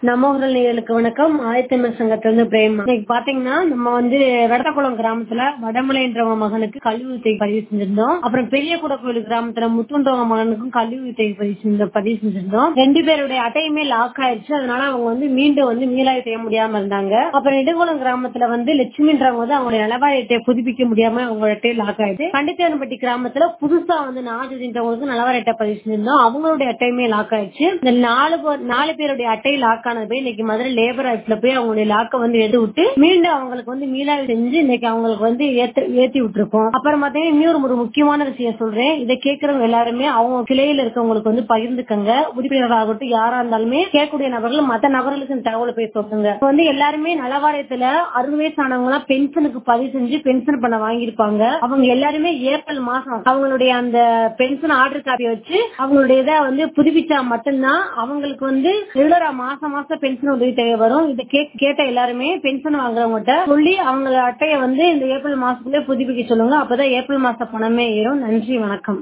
நமோகரல் நேயர்களுக்கு வணக்கம் ஆயத்தமிழ் சங்கத்திலிருந்து பிரேமா இன்னைக்கு பாத்தீங்கன்னா நம்ம வந்து வெடத்தக்குளம் கிராமத்துல வடமலைன்றவங்க மகனுக்கு கல்வி உதவி பதிவு செஞ்சிருந்தோம் அப்புறம் பெரிய குடக்கோயில் கிராமத்துல முத்துன்றவங்க மகனுக்கும் கல்வி உதவி பதிவு செஞ்ச பதிவு செஞ்சிருந்தோம் ரெண்டு பேருடைய அட்டையுமே லாக் ஆயிருச்சு அதனால அவங்க வந்து மீண்டும் வந்து மீளாய்வு செய்ய முடியாம இருந்தாங்க அப்புறம் நெடுங்குளம் கிராமத்துல வந்து லட்சுமின்றவங்க வந்து அவங்களுடைய நலவாரி அட்டையை புதுப்பிக்க முடியாம அவங்க அட்டையை லாக் ஆயிடுச்சு கண்டித்தேவன்பட்டி கிராமத்துல புதுசா வந்து நாஜுதின்றவங்களுக்கு நலவாரி அட்டை பதிவு செஞ்சிருந்தோம் அவங்களுடைய அட்டையுமே லாக் ஆயிடுச்சு இந்த நாலு பேர்- நாலு பேருடைய அட்டை லாக் ஆனது போய் இன்னைக்கு மதுரை லேபர் ஆஃபீஸ்ல போய் அவங்களுடைய லாக்கை வந்து எடுத்து விட்டு மீண்டும் அவங்களுக்கு வந்து மீளாய்வு செஞ்சு இன்னைக்கு அவங்களுக்கு வந்து ஏத்து ஏத்தி விட்டுருக்கோம் அப்புறம் பாத்தீங்கன்னா இன்னொரு ஒரு முக்கியமான விஷயம் சொல்றேன் இதை கேட்கறவங்க எல்லாருமே அவங்க கிளையில இருக்கவங்களுக்கு வந்து பகிர்ந்துக்கங்க உறுப்பினராகட்டும் யாரா இருந்தாலுமே கேட்கக்கூடிய நபர்கள் மத்த நபர்களுக்கு இந்த தகவலை போய் சொல்லுங்க இப்ப வந்து எல்லாருமே நலவாரியத்துல அறுபது வயசு ஆனவங்க எல்லாம் பென்ஷனுக்கு பதிவு செஞ்சு பென்ஷன் பண்ண வாங்கியிருப்பாங்க அவங்க எல்லாருமே ஏப்ரல் மாசம் அவங்களுடைய அந்த பென்ஷன் ஆர்டர் காப்பியை வச்சு அவங்களுடைய இதை வந்து புதுப்பிச்சா மட்டும்தான் அவங்களுக்கு வந்து ரெகுலரா மாசம் மாசம் பென்ஷன் உதவி தேவை வரும் இதை கே- கேட்ட எல்லாருமே பென்ஷன் வாங்குறவங்ககிட்ட சொல்லி அவங்க அட்டையை வந்து இந்த ஏப்ரல் மாசத்துலயே புதுப்பிக்க சொல்லுங்க அப்பதான் ஏப்ரல் மாச பணமே ஏறும் நன்றி வணக்கம்